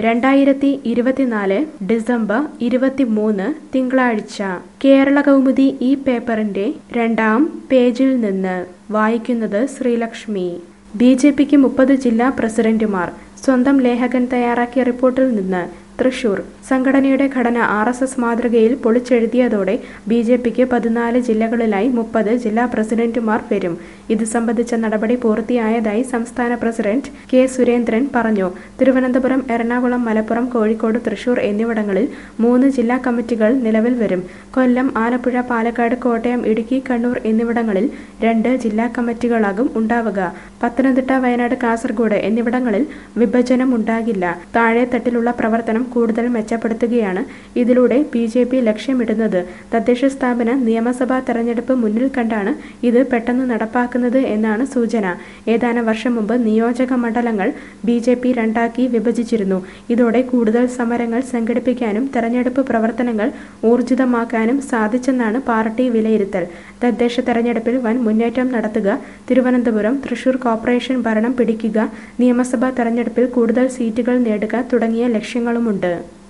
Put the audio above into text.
രണ്ടായിരത്തി ഇരുപത്തിനാല് ഡിസംബർ ഇരുപത്തിമൂന്ന് തിങ്കളാഴ്ച കേരള കൗമുദി ഈ പേപ്പറിന്റെ രണ്ടാം പേജിൽ നിന്ന് വായിക്കുന്നത് ശ്രീലക്ഷ്മി ബി ജെ പിക്ക് മുപ്പത് ജില്ലാ പ്രസിഡന്റുമാർ സ്വന്തം ലേഖകൻ തയ്യാറാക്കിയ റിപ്പോർട്ടിൽ നിന്ന് തൃശൂർ സംഘടനയുടെ ഘടന ആർ എസ് എസ് മാതൃകയിൽ പൊളിച്ചെഴുതിയതോടെ ബി ജെ പിക്ക് പതിനാല് ജില്ലകളിലായി മുപ്പത് ജില്ലാ പ്രസിഡന്റുമാർ വരും ഇത് സംബന്ധിച്ച നടപടി പൂർത്തിയായതായി സംസ്ഥാന പ്രസിഡന്റ് കെ സുരേന്ദ്രൻ പറഞ്ഞു തിരുവനന്തപുരം എറണാകുളം മലപ്പുറം കോഴിക്കോട് തൃശൂർ എന്നിവിടങ്ങളിൽ മൂന്ന് ജില്ലാ കമ്മിറ്റികൾ നിലവിൽ വരും കൊല്ലം ആലപ്പുഴ പാലക്കാട് കോട്ടയം ഇടുക്കി കണ്ണൂർ എന്നിവിടങ്ങളിൽ രണ്ട് ജില്ലാ കമ്മിറ്റികളാകും ഉണ്ടാവുക പത്തനംതിട്ട വയനാട് കാസർഗോഡ് എന്നിവിടങ്ങളിൽ വിഭജനം ഉണ്ടാകില്ല താഴെത്തട്ടിലുള്ള പ്രവർത്തനം കൂടുതൽ മെച്ചപ്പെടുത്തുകയാണ് ഇതിലൂടെ ബി ജെ പി ലക്ഷ്യമിടുന്നത് തദ്ദേശ സ്ഥാപന നിയമസഭാ തെരഞ്ഞെടുപ്പ് മുന്നിൽ കണ്ടാണ് ഇത് പെട്ടെന്ന് നടപ്പാക്കുന്നത് എന്നാണ് സൂചന ഏതാനും വർഷം മുമ്പ് നിയോജക മണ്ഡലങ്ങൾ ബി ജെ പി രണ്ടാക്കി വിഭജിച്ചിരുന്നു ഇതോടെ കൂടുതൽ സമരങ്ങൾ സംഘടിപ്പിക്കാനും തെരഞ്ഞെടുപ്പ് പ്രവർത്തനങ്ങൾ ഊർജിതമാക്കാനും സാധിച്ചെന്നാണ് പാർട്ടി വിലയിരുത്തൽ തദ്ദേശ തെരഞ്ഞെടുപ്പിൽ വൻ മുന്നേറ്റം നടത്തുക തിരുവനന്തപുരം തൃശൂർ കോർപ്പറേഷൻ ഭരണം പിടിക്കുക നിയമസഭാ തെരഞ്ഞെടുപ്പിൽ കൂടുതൽ സീറ്റുകൾ നേടുക തുടങ്ങിയ ലക്ഷ്യങ്ങളുമുണ്ട്